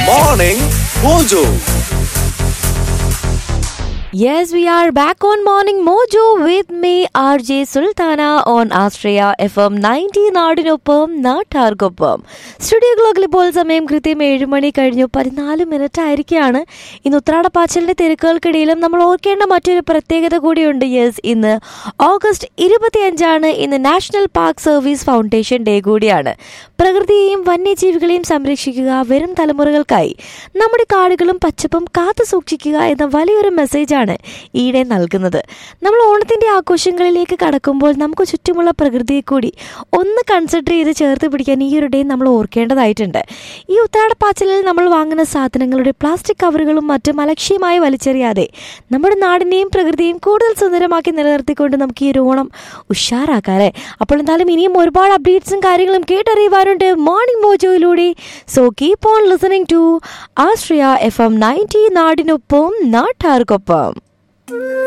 Morning Mojo. Yes, we are back on Morning Mojo with me, RJ Sultana on Astrea FM 90 നാടിനൊപ്പം നാട്ടാർക്കൊപ്പം studio ക്ലോക്കിൽ ഇപ്പോൾ സമയം കൃത്യം ഏഴ് മണി കഴിഞ്ഞു പതിനാല് മിനിറ്റ് ആയിരിക്കുകയാണ് ഇന്ന് ഉത്രാടപ്പാച്ചലിന്റെ തിരക്കുകൾക്കിടയിലും നമ്മൾ ഓർക്കേണ്ട മറ്റൊരു പ്രത്യേകത കൂടിയുണ്ട് യെസ് ഇന്ന് ഓഗസ്റ്റ് ഇരുപത്തിയഞ്ചാണ് ഇന്ന് national park service foundation day കൂടിയാണ് പ്രകൃതിയെയും വന്യജീവികളെയും സംരക്ഷിക്കുക വരും തലമുറകൾക്കായി നമ്മുടെ കാടുകളും പച്ചപ്പും കാത്തു സൂക്ഷിക്കുക എന്ന വലിയൊരു മെസ്സേജാണ് ഈയിടെ നൽകുന്നത് നമ്മൾ ഓണത്തിൻ്റെ ആഘോഷങ്ങളിലേക്ക് കടക്കുമ്പോൾ നമുക്ക് ചുറ്റുമുള്ള പ്രകൃതിയെ കൂടി ഒന്ന് കൺസിഡർ ചെയ്ത് ചേർത്ത് പിടിക്കാൻ ഈ ഒരു ഡേ നമ്മൾ ഓർക്കേണ്ടതായിട്ടുണ്ട് ഈ ഉത്താടപ്പാച്ചലിൽ നമ്മൾ വാങ്ങുന്ന സാധനങ്ങളുടെ പ്ലാസ്റ്റിക് കവറുകളും മറ്റും അലക്ഷ്യമായി വലിച്ചെറിയാതെ നമ്മുടെ നാടിനെയും പ്രകൃതിയെയും കൂടുതൽ സുന്ദരമാക്കി നിലനിർത്തിക്കൊണ്ട് നമുക്ക് ഈ ഒരു ഓണം ഉഷാറാക്കാറേ അപ്പോൾ എന്തായാലും ഇനിയും ഒരുപാട് അപ്ഡേറ്റ്സും കാര്യങ്ങളും കേട്ടറിയുവാനുണ്ട് മോർണിംഗ് മോജോയിലൂടെ so keep on listening to Ashraya F M ninety നാടിനൊപ്പം നാട്ടാർക്കൊപ്പം